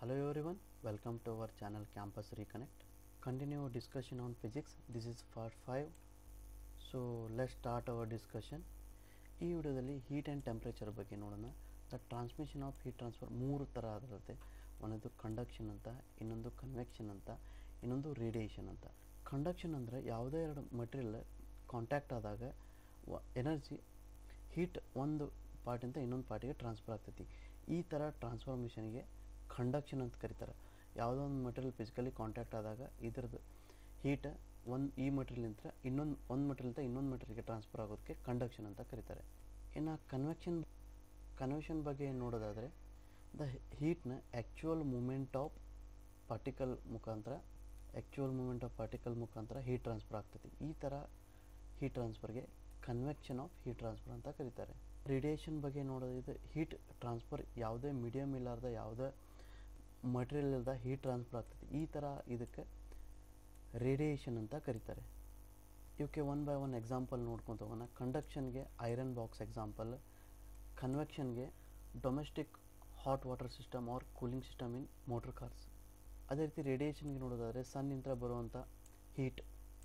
Hello everyone, welcome to our channel Campus Reconnect. Continue discussion on physics. This is part 5. So let's start our discussion. ಈ ವಿಡಿಯೋದಲ್ಲಿ heat and temperature ಬಗ್ಗೆ ನೋಡೋಣ the transmission of heat transfer ಮೂರು ಥರ ಆಗಿರುತ್ತೆ ಒಂದೊಂದು conduction ಅಂತ ಇನ್ನೊಂದು ಕನ್ವೆಕ್ಷನ್ ಅಂತ ಇನ್ನೊಂದು ರೇಡಿಯೇಷನ್ ಅಂತ ಕಂಡಕ್ಷನ್ ಅಂದರೆ ಯಾವುದೇ ಎರಡು ಮಟೀರಿಯಲ್ ಕಾಂಟ್ಯಾಕ್ಟ್ ಆದಾಗ ಎನರ್ಜಿ ಹೀಟ್ ಒಂದು ಪಾರ್ಟಿಂದ ಇನ್ನೊಂದು ಪಾರ್ಟಿಗೆ ಟ್ರಾನ್ಸ್ಫರ್ ಆಗ್ತೈತಿ ಈ ಥರ ಟ್ರಾನ್ಸ್ಫಾರ್ಮೇಷನ್ಗೆ ಕಂಡಕ್ಷನ್ ಅಂತ ಕರೀತಾರೆ ಯಾವುದೋ ಒಂದು ಮಟೀರಿಯಲ್ ಫಿಸಿಕಲಿ ಕಾಂಟ್ಯಾಕ್ಟ್ ಆದಾಗ ಇದ್ರದ್ದು ಹೀಟ್ ಒಂದು ಈ ಮಟೀರಿಯಲಿಂದ ಇನ್ನೊಂದು ಒಂದು ಮಟೀರಿಯಲ್ತ ಇನ್ನೊಂದು ಮಟೀರಿಯಲ್ಗೆ ಟ್ರಾನ್ಸ್ಫರ್ ಆಗೋದಕ್ಕೆ ಕಂಡಕ್ಷನ್ ಅಂತ ಕರೀತಾರೆ ಇನ್ನು ಕನ್ವೆಕ್ಷನ್ ಕನ್ವೆಕ್ಷನ್ ಬಗ್ಗೆ ನೋಡೋದಾದರೆ ದ ಹೀಟ್ನ ಆ್ಯಕ್ಚುಯಲ್ ಮೂಮೆಂಟ್ ಆಫ್ ಪಾರ್ಟಿಕಲ್ ಮುಖಾಂತರ ಆ್ಯಕ್ಚುಯಲ್ ಮೂಮೆಂಟ್ ಆಫ್ ಪಾರ್ಟಿಕಲ್ ಮುಖಾಂತರ ಹೀಟ್ ಟ್ರಾನ್ಸ್ಫರ್ ಆಗ್ತೈತಿ ಈ ಥರ ಹೀಟ್ ಟ್ರಾನ್ಸ್ಫರ್ಗೆ ಕನ್ವೆಕ್ಷನ್ ಆಫ್ ಹೀಟ್ ಟ್ರಾನ್ಸ್ಫರ್ ಅಂತ ಕರೀತಾರೆ ರೇಡಿಯೇಷನ್ ಬಗ್ಗೆ ನೋಡೋದಿದ್ರೆ ಹೀಟ್ ಟ್ರಾನ್ಸ್ಫರ್ ಯಾವುದೇ ಮೀಡಿಯಮ್ ಇಲ್ಲಾರ್ದ ಯಾವುದೇ ಮಟೀರಿಯಲ್ ಇಲ್ದ ಹೀಟ್ ಟ್ರಾನ್ಸ್ಫರ್ ಆಗ್ತೈತಿ ಈ ಥರ ಇದಕ್ಕೆ ರೇಡಿಯೇಷನ್ ಅಂತ ಕರೀತಾರೆ ಇವಕ್ಕೆ ಒನ್ ಬೈ ಒನ್ ಎಕ್ಸಾಂಪಲ್ ನೋಡ್ಕೊಂತ ಹೋಗೋಣ ಕಂಡಕ್ಷನ್ಗೆ ಐರನ್ ಬಾಕ್ಸ್ ಎಕ್ಸಾಂಪಲ್ ಕನ್ವೆಕ್ಷನ್ಗೆ domestic hot water system or cooling system in motor cars ಅದೇ ರೀತಿ ರೇಡಿಯೇಷನ್ಗೆ ನೋಡೋದಾದರೆ ಸನ್ನಿಂದ ಬರುವಂಥ ಹೀಟ್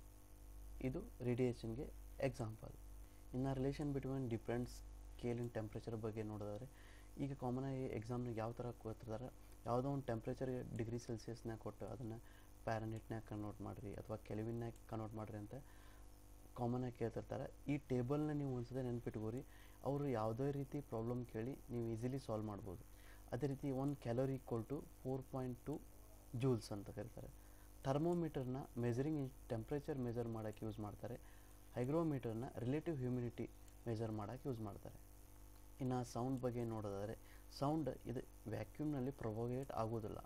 ಇದು ರೇಡಿಯೇಷನ್ಗೆ ಎಕ್ಸಾಂಪಲ್ ಇನ್ನು relation between different scale in temperature ಬಗ್ಗೆ ನೋಡೋದಾದರೆ ಈಗ ಕಾಮನಾಗಿ ಎಕ್ಸಾಮ್ನಾಗ ಯಾವ ಥರ ಕೊಡ್ತಿರ್ತಾರೆ ಯಾವುದೋ ಒಂದು ಟೆಂಪ್ರೇಚರ್ ಡಿಗ್ರಿ ಸೆಲ್ಸಿಯಸ್ನಾಗ ಕೊಟ್ಟು ಅದನ್ನು ಪ್ಯಾರನಿಟ್ನಾಗ ಕನ್ವರ್ಟ್ ಮಾಡಿರಿ ಅಥವಾ ಕೆಲ್ವಿನ್ನಾಗ ಕನ್ವರ್ಟ್ ಮಾಡಿರಿ ಅಂತ ಕಾಮನಾಗಿ ಕೇಳ್ತಿರ್ತಾರೆ ಈ ಟೇಬಲ್ನ ನೀವು ಒಂದ್ಸಲ ನೆನ್ಪಿಟ್ಕೋರಿ ಅವರು ಯಾವುದೇ ರೀತಿ ಪ್ರಾಬ್ಲಮ್ ಕೇಳಿ ನೀವು ಈಸಿಲಿ ಸಾಲ್ವ್ ಮಾಡ್ಬೋದು ಅದೇ ರೀತಿ ಒಂದು calorie equal to four point two joules ಅಂತ ಕರೀತಾರೆ ಥರ್ಮೋಮೀಟರ್ನ ಮೆಜರಿಂಗ್ ಟೆಂಪ್ರೇಚರ್ ಮೆಜರ್ ಮಾಡೋಕ್ಕೆ ಯೂಸ್ ಮಾಡ್ತಾರೆ ಹೈಗ್ರೋಮೀಟರ್ನ ರಿಲೇಟಿವ್ ಹ್ಯೂಮಿನಿಟಿ ಮೆಜರ್ ಮಾಡೋಕ್ಕೆ ಯೂಸ್ ಮಾಡ್ತಾರೆ ಇನ್ನು ಸೌಂಡ್ ಬಗ್ಗೆ ನೋಡೋದಾದರೆ ಸೌಂಡ್ ಇದು ವ್ಯಾಕ್ಯೂಮ್ನಲ್ಲಿ ಪ್ರೊಪೋಗೇಟ್ ಆಗೋದಿಲ್ಲ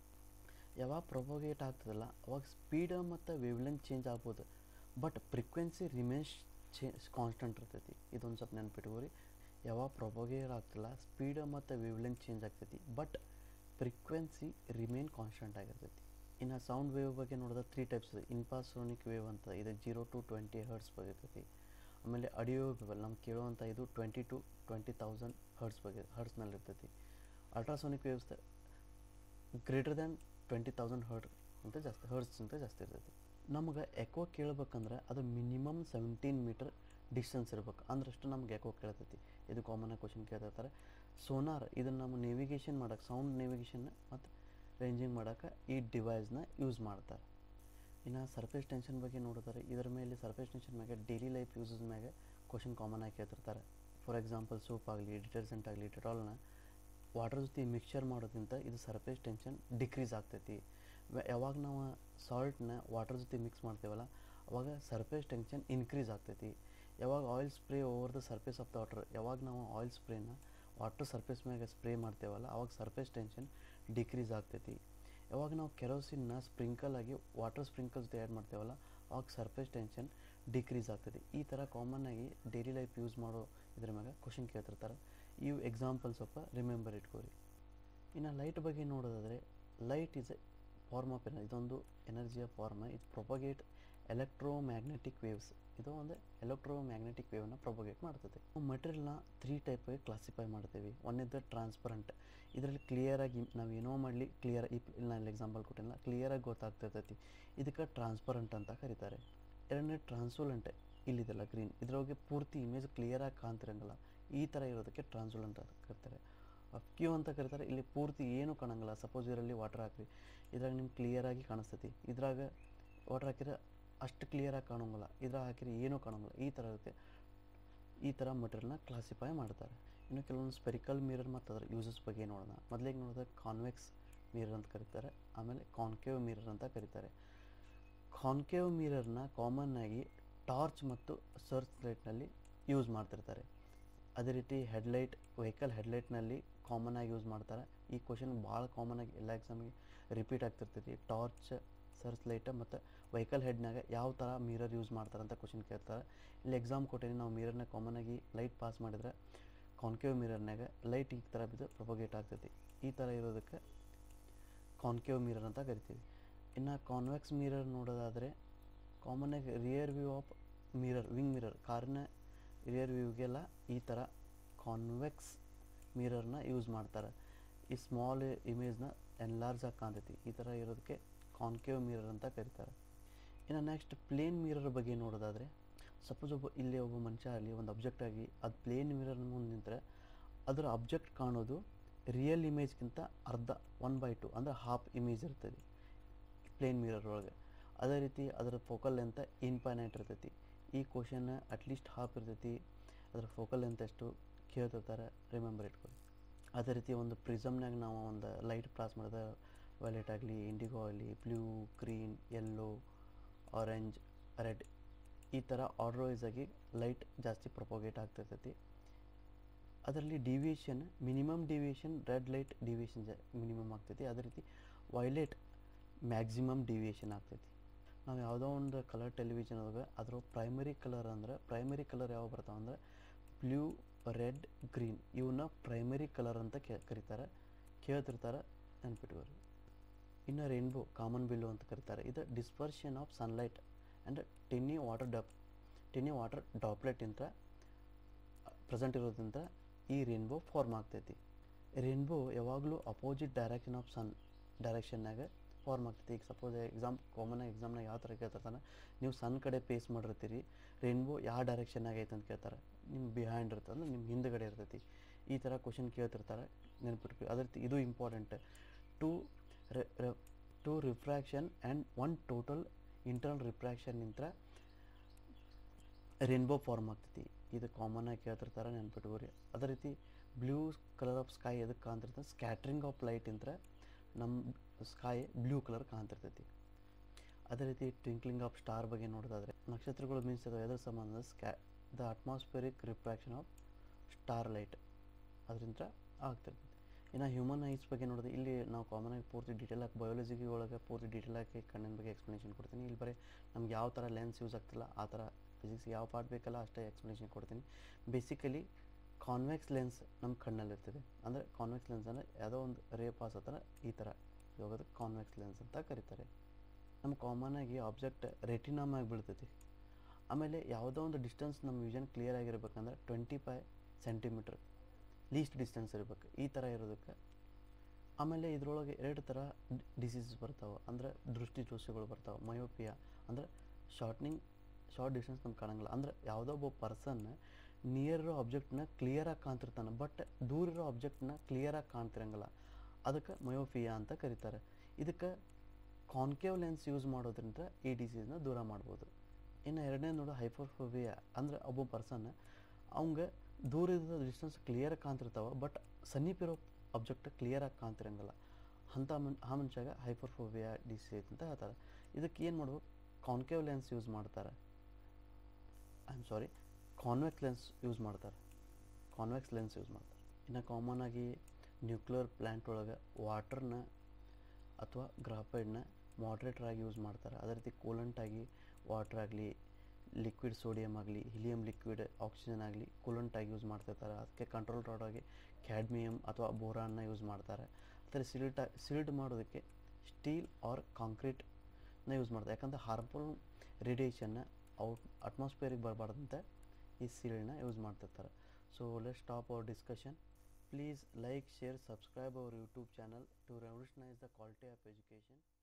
ಯಾವಾಗ ಪ್ರೊಪೋಗೇಟ್ ಆಗ್ತದಲ್ಲ ಅವಾಗ ಸ್ಪೀಡ್ ಮತ್ತು ವೇವ್ಲೆಂತ್ ಚೇಂಜ್ ಆಗ್ಬೋದು ಬಟ್ ಫ್ರೀಕ್ವೆನ್ಸಿ ರಿಮೇನ್ಸ್ ಚೇ ಕಾನ್ಸ್ಟೆಂಟ್ ಇರ್ತೈತಿ ಇದೊಂದು ಸ್ವಲ್ಪ ನೆನ್ಪಿಟ್ಕೋರಿ ಯಾವಾಗ ಪ್ರೊಪೋಗೇಟ್ ಆಗ್ತಿಲ್ಲ ಸ್ಪೀಡ್ ಮತ್ತು ವೇವ್ಲೆಂತ್ ಚೇಂಜ್ ಆಗ್ತೈತಿ ಬಟ್ ಫ್ರೀಕ್ವೆನ್ಸಿ ರಿಮೇನ್ ಕಾನ್ಸ್ಟೆಂಟ್ ಆಗಿರ್ತೈತಿ ಇನ್ನು ಸೌಂಡ್ ವೇವ್ ಬಗ್ಗೆ ನೋಡಿದ್ರೆ ತ್ರೀ ಟೈಪ್ಸ್ ಇದೆ ಇನ್ಪಾಸೋನಿಕ್ ವೇವ್ ಅಂತ ಇದು ಜೀರೋ ಟು ಟ್ವೆಂಟಿ ಹರ್ಟ್ಸ್ ಬಗ್ಗೆ ಇರ್ತೈತಿ ಆಮೇಲೆ ಆಡಿಯೋ ವೇವ್ ನಮ್ಗೆ ಕೇಳುವಂಥ ಇದು twenty to twenty thousand hertz ಬಗ್ಗೆ ಹರ್ಟ್ಸ್ನಲ್ಲಿ ಇರ್ತೈತಿ ultrasonic waves greater than twenty thousand hertz ಅಂತ ಜಾಸ್ತಿ ಹರ್ಟ್ಸ್ ಅಂತ ಜಾಸ್ತಿ ಇರ್ತೈತಿ ನಮ್ಗೆ ಎಕೋ ಕೇಳ್ಬೇಕಂದ್ರೆ ಅದು ಮಿನಿಮಮ್ ಸೆವೆಂಟೀನ್ ಮೀಟರ್ ಡಿಸ್ಟೆನ್ಸ್ ಇರ್ಬೇಕು ಅಂದ್ರಷ್ಟು ನಮ್ಗೆ ಎಕೋ ಕೇಳ್ತೈತಿ ಇದು ಕಾಮನಾಗಿ ಕ್ವಶನ್ ಕೇಳ್ತಿರ್ತಾರೆ ಸೋನಾರ್ ಇದನ್ನು ನಮ್ಮ ನೇವಿಗೇಷನ್ ಮಾಡೋಕ್ಕೆ ಸೌಂಡ್ ನೇವಿಗೇಷನ್ ಮತ್ತು ರೇಂಜಿಂಗ್ ಮಾಡೋಕ್ಕೆ ಈ ಡಿವೈಸ್ನ ಯೂಸ್ ಮಾಡ್ತಾರೆ ಇನ್ನು ಸರ್ಫೇಸ್ ಟೆನ್ಷನ್ ಬಗ್ಗೆ ನೋಡಿದ್ರೆ ಇದರ ಮೇಲೆ ಸರ್ಫೇಸ್ ಟೆನ್ಷನ್ ಮ್ಯಾಗೆ ಡೈಲಿ ಲೈಫ್ ಯೂಸಸ್ ಮ್ಯಾಗೆ ಕ್ವಶನ್ ಕಾಮನ್ ಆಗಿ ಕೇಳ್ತಿರ್ತಾರೆ ಫಾರ್ ಎಕ್ಸಾಂಪಲ್ ಸೋಪ್ ಆಗಲಿ ಡಿಟರ್ಜೆಂಟ್ ಆಗಲಿ ಡೆಟಾಲ್ನ ವಾಟರ್ ಜೊತೆ ಮಿಕ್ಸ್ಚರ್ ಮಾಡೋದ್ರಿಂದ ಇದು ಸರ್ಫೇಸ್ ಟೆನ್ಷನ್ ಡಿಕ್ರೀಸ್ ಆಗ್ತೈತಿ ಯಾವಾಗ ನಾವು ಸಾಲ್ಟ್ನ ವಾಟರ್ ಜೊತೆ ಮಿಕ್ಸ್ ಮಾಡ್ತೇವಲ್ಲ ಅವಾಗ ಸರ್ಫೇಸ್ ಟೆನ್ಷನ್ ಇನ್ಕ್ರೀಸ್ ಆಗ್ತೈತಿ ಯಾವಾಗ oil spray over the surface of the water ಯಾವಾಗ ನಾವು ಆಯಿಲ್ ಸ್ಪ್ರೇನ ವಾಟರ್ ಸರ್ಫೇಸ್ ಮ್ಯಾಗೆ ಸ್ಪ್ರೇ ಮಾಡ್ತೇವಲ್ಲ ಅವಾಗ ಸರ್ಫೇಸ್ ಟೆನ್ಷನ್ ಡಿಕ್ರೀಸ್ ಆಗ್ತೈತಿ ಯಾವಾಗ ನಾವು ಕೆರೋಸಿನ್ನ ಸ್ಪ್ರಿಂಕಲ್ ಆಗಿ ವಾಟರ್ ಸ್ಪ್ರಿಂಕಲ್ ಜೊತೆ ಆ್ಯಡ್ ಮಾಡ್ತೇವಲ್ಲ ಅವಾಗ ಸರ್ಫೇಸ್ ಟೆನ್ಷನ್ ಡಿಕ್ರೀಸ್ ಆಗ್ತೈತಿ ಈ ಥರ ಕಾಮನ್ ಆಗಿ ಡೈಲಿ ಲೈಫ್ ಯೂಸ್ ಮಾಡೋ ಇದ್ರ ಮ್ಯಾಗೆ ಕ್ವಶನ್ ಕೇಳ್ತಿರ್ತಾರೆ ಇವು ಎಕ್ಸಾಂಪಲ್ ಸ್ವಲ್ಪ ರಿಮೆಂಬರ್ ಇಟ್ಕೋರಿ ಇನ್ನು ಲೈಟ್ ಬಗ್ಗೆ ನೋಡೋದಾದರೆ light is a form of energy ಇದೊಂದು ಎನರ್ಜಿಯ ಫಾರ್ಮ್ ಇದು ಪ್ರೊಪಗೇಟ್ ಎಲೆಕ್ಟ್ರೋಮ್ಯಾಗ್ನೆಟಿಕ್ ವೇವ್ಸ್ ಇದು ಒಂದು ಎಲೆಕ್ಟ್ರೋಮ್ಯಾಗ್ನೆಟಿಕ್ ವೇವ್ನ ಪ್ರೊಪಗೇಟ್ ಮಾಡ್ತದೆ ಮಟೀರಿಯಲ್ನ ತ್ರೀ ಟೈಪಾಗಿ ಕ್ಲಾಸಿಫೈ ಮಾಡ್ತೇವೆ ಒಂದೇದು ಟ್ರಾನ್ಸ್ಪರೆಂಟ್ ಇದರಲ್ಲಿ ಕ್ಲಿಯರಾಗಿ ನಾವು ಏನೋ ಮಾಡಲಿ ಕ್ಲಿಯರ್ ಈ ನಾನು ಎಕ್ಸಾಂಪಲ್ ಕೊಟ್ಟಿಲ್ಲ ಕ್ಲಿಯರಾಗಿ ಗೊತ್ತಾಗ್ತಿರ್ತೈತಿ ಇದಕ್ಕೆ ಟ್ರಾನ್ಸ್ಪರೆಂಟ್ ಅಂತ ಕರೀತಾರೆ ಎರಡನೇ ಟ್ರಾನ್ಸೋಲೆಂಟ್ ಇಲ್ಲಿದೆಲ್ಲ ಗ್ರೀನ್ ಇದರೊಳಗೆ ಪೂರ್ತಿ ಇಮೇಜ್ ಕ್ಲಿಯರಾಗಿ ಕಾಣ್ತಿರಂಗಿಲ್ಲ ಈ ಥರ ಇರೋದಕ್ಕೆ ಟ್ರಾನ್ಸೋಲೆಂಟ್ ಅಂತ ಕರೀತಾರೆ ಕ್ಯೂ ಅಂತ ಕರೀತಾರೆ ಇಲ್ಲಿ ಪೂರ್ತಿ ಏನೂ ಕಾಣಂಗಿಲ್ಲ ಸಪೋಸ್ ಇದರಲ್ಲಿ ವಾಟರ್ ಹಾಕ್ರಿ ಇದ್ರಾಗ ನಿಮ್ಗೆ ಕ್ಲಿಯರಾಗಿ ಕಾಣಿಸ್ತೈತಿ ಇದ್ರಾಗ ವಾಟರ್ ಹಾಕಿದ್ರೆ ಅಷ್ಟು ಕ್ಲಿಯರಾಗಿ ಕಾಣೋಂಗಿಲ್ಲ ಇದ್ರಾಗ ಹಾಕಿದ್ರೆ ಏನೂ ಕಾಣೋಂಗಿಲ್ಲ ಈ ಥರ ಇರುತ್ತೆ ಈ ಥರ ಮಟೀರಿಯಲ್ನ ಕ್ಲಾಸಿಫೈ ಮಾಡ್ತಾರೆ ಇನ್ನು ಕೆಲವೊಂದು ಸ್ಪೆರಿಕಲ್ ಮಿರರ್ ಮತ್ತು ಅದರ ಯೂಸಸ್ ಬಗ್ಗೆ ನೋಡೋಣ ಮೊದಲಿಗೆ ನೋಡಿದ್ರೆ ಕಾನ್ವೆಕ್ಸ್ ಮಿರರ್ ಅಂತ ಕರೀತಾರೆ ಆಮೇಲೆ ಕಾನ್ಕೇವ್ ಮಿರರ್ ಅಂತ ಕರೀತಾರೆ ಕಾನ್ಕೇವ್ ಮಿರರ್ನ ಕಾಮನ್ ಆಗಿ ಟಾರ್ಚ್ ಮತ್ತು ಸರ್ಚ್ ಲೈಟ್ನಲ್ಲಿ ಯೂಸ್ ಮಾಡ್ತಿರ್ತಾರೆ ಅದೇ ರೀತಿ ಹೆಡ್ಲೈಟ್ ವೆಹಿಕಲ್ ಹೆಡ್ಲೈಟ್ನಲ್ಲಿ ಕಾಮನ್ ಆಗಿ ಯೂಸ್ ಮಾಡ್ತಾರೆ ಈ ಕ್ವಶನ್ ಭಾಳ ಕಾಮನ್ ಆಗಿ ಎಲ್ಲ ಎಕ್ಸಾಮಿಗೆ ರಿಪೀಟ್ ಆಗ್ತಿರ್ತೈತಿ ಟಾರ್ಚ್ ಸರ್ಚ್ ಲೈಟ್ ಮತ್ತು ವೆಹಿಕಲ್ ಹೆಡ್ನಾಗ ಯಾವ ಥರ ಮಿರರ್ ಯೂಸ್ ಮಾಡ್ತಾರೆ ಅಂತ ಕ್ವಶನ್ ಕೇಳ್ತಾರೆ ಇಲ್ಲಿ ಎಕ್ಸಾಮ್ ಕೊಟ್ಟೀನಿ ನಾವು ಮಿರರ್ನ ಕಾಮನ್ ಆಗಿ ಲೈಟ್ ಪಾಸ್ ಮಾಡಿದ್ರೆ ಕಾನ್ಕೇವ್ ಮಿರರ್ನಾಗ ಲೈಟ್ ಈ ಥರ ಬಿದ್ದು ಪ್ರೊಪಗೇಟ್ ಆಗ್ತೈತಿ ಈ ಥರ ಇರೋದಕ್ಕೆ ಕಾನ್ಕೇವ್ ಮಿರರ್ ಅಂತ ಕರಿತೀವಿ ಇನ್ನು ಕಾನ್ವೆಕ್ಸ್ ಮಿರರ್ ನೋಡೋದಾದರೆ ಕಾಮನಾಗಿ rear view of mirror wing mirror ಕಾರಿನ ರಿಯರ್ ವ್ಯೂಗೆಲ್ಲ ಈ ಥರ ಕಾನ್ವೆಕ್ಸ್ ಮಿರರ್ನ ಯೂಸ್ ಮಾಡ್ತಾರೆ ಈ ಸ್ಮಾಲ್ ಇಮೇಜ್ನ ಎನ್ಲಾರ್ಜ್ ಆಗಿ ಕಾಣ್ತೈತಿ ಈ ಥರ ಇರೋದಕ್ಕೆ ಕಾನ್ಕೇವ್ ಮಿರರ್ ಅಂತ ಕರೀತಾರೆ ಇನ್ನು ನೆಕ್ಸ್ಟ್ ಪ್ಲೇನ್ ಮಿರರ್ ಬಗ್ಗೆ ನೋಡೋದಾದರೆ ಸಪೋಸ್ ಒಬ್ಬ ಇಲ್ಲಿ ಒಬ್ಬ ಮನುಷ್ಯ ಆಗಲಿ ಒಂದು ಅಬ್ಜೆಕ್ಟ್ ಆಗಿ ಅದು ಪ್ಲೇನ್ ಮಿರರ್ ಮುಂದೆ ನಿಂತರೆ ಅದರ ಅಬ್ಜೆಕ್ಟ್ ಕಾಣೋದು ರಿಯಲ್ ಇಮೇಜ್ಗಿಂತ ಅರ್ಧ ಒನ್ ಬೈ ಟು ಅಂದರೆ ಹಾಫ್ ಇಮೇಜ್ ಇರ್ತದೆ ಪ್ಲೇನ್ ಮಿರರ್ ಒಳಗೆ ಅದೇ ರೀತಿ ಅದರ ಫೋಕಲ್ ಲೆಂತ್ ಇನ್ಫೈನೈಟ್ ಇರ್ತೈತಿ ಈ ಕ್ವಶನ್ ಅಟ್ಲೀಸ್ಟ್ ಹಾಫ್ ಇರ್ತೈತಿ ಅದರ ಫೋಕಲ್ ಲೆಂತ್ ಎಷ್ಟು ಕೇಳ್ತಿರ್ತಾರೆ ರಿಮೆಂಬರ್ ಇಟ್ಕೊಳ್ಳಿ ಅದೇ ರೀತಿ ಒಂದು ಪ್ರಿಸಮ್ನಾಗ ನಾವು ಒಂದು ಲೈಟ್ ಪಾಸ್ ಮಾಡಿದ ವೈಲೆಟ್ ಆಗಲಿ ಇಂಡಿಗೋ ಆಗಲಿ blue green yellow orange red ಈ ಥರ ಆರ್ಡರ್ ವೈಸ್ ಆಗಿ ಲೈಟ್ ಜಾಸ್ತಿ ಪ್ರೊಪೋಗೇಟ್ ಆಗ್ತಿರ್ತೈತಿ ಅದರಲ್ಲಿ deviation minimum deviation red light deviation ಜ ಮಿನಿಮಮ್ ಆಗ್ತೈತಿ ಅದೇ ರೀತಿ ವೈಲೆಟ್ ಮ್ಯಾಕ್ಸಿಮಮ್ ಡಿವಿಯೇಷನ್ ಆಗ್ತೈತಿ ನಾವು ಯಾವುದೋ ಒಂದು ಕಲರ್ ಟೆಲಿವಿಷನ್ ಒಳಗೆ ಅದ್ರ ಪ್ರೈಮರಿ ಕಲರ್ ಅಂದ್ರೆ ಪ್ರೈಮರಿ ಕಲರ್ ಯಾವ ಬರ್ತಾವೆ ಅಂದ್ರೆ ಬ್ಲೂ ರೆಡ್ ಗ್ರೀನ್ ಇವನ್ನ ಪ್ರೈಮರಿ ಕಲರ್ ಅಂತ ಕೇ ಕರೀತಾರೆ ಕೇಳ್ತಿರ್ತಾರೆ ನೆನ್ಪಿಟ್ಕೋರಿ ಇನ್ನು ರೇನ್ಬೋ ಕಾಮನ್ ಬಿಲ್ಲು ಅಂತ ಕರೀತಾರೆ ಇದು dispersion of sunlight and tiny water drop tiny water droplet ಇಂತ ಪ್ರೆಸೆಂಟ್ ಇರೋದ್ರಿಂದ ಈ ರೇನ್ಬೋ ಫಾರ್ಮ್ ಆಗ್ತೈತಿ ರೇನ್ಬೋ ಯಾವಾಗಲೂ ಅಪೋಸಿಟ್ ಡೈರೆಕ್ಷನ್ ಆಫ್ ಸನ್ ಡೈರೆಕ್ಷನ್ನಾಗ ಫಾರ್ಮ್ ಆಗ್ತೈತಿ ಈಗ ಸಪೋಸ್ ಎಕ್ಸಾಮ್ ಕಾಮನಾಗಿ ಎಕ್ಸಾಮ್ನಾಗ ಯಾವ ಥರ ಕೇಳ್ತಿರ್ತಾನೆ ನೀವು ಸನ್ ಕಡೆ ಪೇಸ್ ಮಾಡಿರ್ತೀರಿ ರೇನ್ಬೋ ಯಾವ ಡೈರೆಕ್ಷನ್ನಾಗ ಐತೆ ಅಂತ ಕೇಳ್ತಾರೆ ನಿಮ್ಮ ಬಿಹೈಂಡ್ ಇರ್ತದೆ ಅಂದ್ರೆ ನಿಮ್ಮ ಹಿಂದ್ಗಡೆ ಇರ್ತೈತಿ ಈ ಥರ ಕ್ವಶನ್ ಕೇಳ್ತಿರ್ತಾರೆ ನೆನ್ಪಿಟ್ಕೊ ಅದೇ ರೀತಿ ಇದು important two two refraction and one total internal refraction ನಿಂತ್ರ ರೇನ್ಬೋ ಫಾರ್ಮ್ ಆಗ್ತೈತಿ ಇದು ಕಾಮನ್ ಆಗಿ ಕೇಳ್ತಿರ್ತಾರೆ ನೆನ್ಪಿಟ್ಕೋರಿ ಅದೇ ರೀತಿ ಬ್ಲೂ ಕಲರ್ ಆಫ್ ಸ್ಕೈ ಎದಕ್ಕೆ ಕಾಣ್ತಿರ್ತದೆ ಸ್ಕ್ಯಾಟ್ರಿಂಗ್ ಆಫ್ ಲೈಟ್ ಇಂತ್ರ ನಮ್ಮ ಸ್ಕೈ ಬ್ಲೂ ಕಲರ್ ಕಾಣ್ತಿರ್ತೈತಿ ಅದೇ ರೀತಿ ಟ್ವಿಂಕ್ಲಿಂಗ್ ಆಫ್ ಸ್ಟಾರ್ ಬಗ್ಗೆ ನೋಡೋದಾದ್ರೆ ನಕ್ಷತ್ರಗಳು ಮೀನ್ಸ್ ಅದು ಎದ್ರ ಸಂಬಂಧ ಸ್ಕ್ಯಾ the atmospheric refraction of star light ಅದರಿಂದ ಆಗ್ತಿರ್ತೈತಿ ಇನ್ನು ಹ್ಯೂಮನ್ ಐಸ್ ಬಗ್ಗೆ ನೋಡಿದ್ರೆ ಇಲ್ಲಿ ನಾವು ಕಾಮನ್ ಆಗಿ ಪೂರ್ತಿ ಡೀಟೇಲ್ ಆಗಿ ಬಯಾಲಜಿಗೆ ಒಳಗೆ ಪೂರ್ತಿ ಡೀಟೇಲ್ ಆಗಿ ಕಣ್ಣಿನ ಬಗ್ಗೆ ಎಕ್ಸ್ಪ್ಲನೇಷನ್ ಕೊಡ್ತೀನಿ ಇಲ್ಲಿ ಬರೀ ನಮ್ಗೆ ಯಾವ ಥರ ಲೆನ್ಸ್ ಯೂಸ್ ಆಗ್ತಿಲ್ಲ ಆ ಥರ ಫಿಸಿಕ್ಸ್ ಯಾವ ಪಾರ್ಟ್ ಬೇಕಲ್ಲ ಅಷ್ಟೇ ಎಕ್ಸ್ಪ್ಲನೇಷನ್ ಕೊಡ್ತೀನಿ ಬೇಸಿಕಲಿ ಕಾನ್ವೆಕ್ಸ್ ಲೆನ್ಸ್ ನಮ್ಮ ಕಣ್ಣಲ್ಲಿರ್ತದೆ ಅಂದರೆ ಕಾನ್ವೆಕ್ಸ್ ಲೆನ್ಸ್ ಅಂದರೆ ಯಾವುದೋ ಒಂದು ರೇ ಪಾಸ್ ಹತ್ರ ಈ ಥರ ಇವಾಗ ಕಾನ್ವೆಕ್ಸ್ ಲೆನ್ಸ್ ಅಂತ ಕರೀತಾರೆ ನಮ್ಮ ಕಾಮನ್ ಆಗಿ ಆಬ್ಜೆಕ್ಟ್ ರೆಟಿನಾಮ್ ಆಗಿ ಬೀಳ್ತೈತಿ ಆಮೇಲೆ ಯಾವುದೋ ಒಂದು ಡಿಸ್ಟೆನ್ಸ್ ನಮ್ಮ ವಿಷನ್ ಕ್ಲಿಯರ್ ಆಗಿರ್ಬೇಕಂದ್ರೆ twenty five centimetre least distance ಇರ್ಬೇಕು ಈ ಥರ ಇರೋದಕ್ಕೆ ಆಮೇಲೆ ಇದರೊಳಗೆ ಎರಡು ಥರ ಡಿಸೀಸ್ ಬರ್ತಾವೆ ಅಂದರೆ ದೃಷ್ಟಿ ದೋಷಗಳು ಬರ್ತಾವೆ ಮಯೋಪಿಯಾ ಅಂದರೆ ಶಾರ್ಟ್ನಿಂಗ್ ಶಾರ್ಟ್ ಡಿಸ್ಟೆನ್ಸ್ ನಮ್ಗೆ ಕಾಣಂಗಿಲ್ಲ ಅಂದರೆ ಯಾವುದೋ ಒಬ್ಬ ಪರ್ಸನ್ ನಿಯರ್ ಇರೋ ಆಬ್ಜೆಕ್ಟ್ನ ಕ್ಲಿಯರಾಗಿ ಕಾಣ್ತಿರ್ತಾನೆ ಬಟ್ ದೂರ ಇರೋ ಆಬ್ಜೆಕ್ಟ್ನ ಕ್ಲಿಯರಾಗಿ ಕಾಣ್ತಿರಂಗಿಲ್ಲ ಅದಕ್ಕೆ ಮಯೋಪಿಯಾ ಅಂತ ಕರೀತಾರೆ ಇದಕ್ಕೆ ಕಾನ್ಕೇವ್ ಲೆನ್ಸ್ ಯೂಸ್ ಮಾಡೋದ್ರಿಂದ ಈ ಡಿಸೀಸ್ನ ದೂರ ಮಾಡ್ಬೋದು ಇನ್ನು ಎರಡನೇ ನೋಡೋ ಹೈಪರ್ಫೋಬಿಯಾ ಅಂದರೆ ಒಬ್ಬ ಪರ್ಸನ್ ಅವಂಗೆ ದೂರ ಇರೋ ಡಿಸ್ಟೆನ್ಸ್ ಕ್ಲಿಯರಾಗಿ ಕಾಣ್ತಿರ್ತಾವೆ ಬಟ್ ಸಮೀಪ ಇರೋ ಆಬ್ಜೆಕ್ಟ್ ಕ್ಲಿಯರಾಗಿ ಕಾಣ್ತಿರಂಗಿಲ್ಲ ಅಂಥ ಮನ್ ಆ ಮನುಷ್ಯಾಗ ಹೈಪರ್ಫೋಬಿಯಾ ಡಿಸೀಸ್ ಅಂತ ಹೇಳ್ತಾರೆ ಇದಕ್ಕೆ ಏನು ಮಾಡ್ಬೇಕು ಕಾನ್ಕೇವ್ ಲೆನ್ಸ್ ಯೂಸ್ ಮಾಡ್ತಾರೆ I am sorry convex lens use ಮಾಡ್ತಾರೆ ಕಾನ್ವೆಕ್ಸ್ ಲೆನ್ಸ್ ಯೂಸ್ ಮಾಡ್ತಾರೆ ಇನ್ನು ಕಾಮನ್ ಆಗಿ ನ್ಯೂಕ್ಲಿಯರ್ ಪ್ಲ್ಯಾಂಟ್ ಒಳಗೆ ವಾಟರ್ನ ಅಥವಾ ಗ್ರಾಫೈಡ್ನ ಮಾಡ್ರೇಟರ್ ಆಗಿ ಯೂಸ್ ಮಾಡ್ತಾರೆ ಅದೇ ರೀತಿ ಕೂಲೆಂಟ್ ಆಗಿ ವಾಟರ್ ಆಗಲಿ ಲಿಕ್ವಿಡ್ ಸೋಡಿಯಂ ಆಗಲಿ ಹಿಲಿಯಂ ಲಿಕ್ವಿಡ್ ಆಕ್ಸಿಜನ್ ಆಗಲಿ ಕೂಲೆಂಟ್ ಆಗಿ ಯೂಸ್ ಮಾಡ್ತಿರ್ತಾರೆ ಅದಕ್ಕೆ ಕಂಟ್ರೋಲ್ ರಾಡ್ ಆಗಿ ಕ್ಯಾಡ್ಮಿಯಮ್ ಅಥವಾ ಬೋರಾನ್ನ ಯೂಸ್ ಮಾಡ್ತಾರೆ ಅದರ ಸಿಲ್ಟ್ ಸಿಲ್ಡ್ ಮಾಡೋದಕ್ಕೆ ಸ್ಟೀಲ್ ಆರ್ ಕಾಂಕ್ರೀಟ್ನ ಯೂಸ್ ಮಾಡ್ತಾರೆ ಯಾಕಂದರೆ ಹಾರ್ಮ್ಫುಲ್ ರೇಡಿಯೇಷನ್ನ ಔಟ್ ಅಟ್ಮಾಸ್ಫಿಯರಿಗೆ ಬರಬಾರ್ದಂತೆ ಈ ಸೀಲ್ಡ್ನ ಯೂಸ್ ಮಾಡ್ತಿರ್ತಾರೆ so let stop our discussion please like share subscribe our YouTube channel to revolutionise the quality of education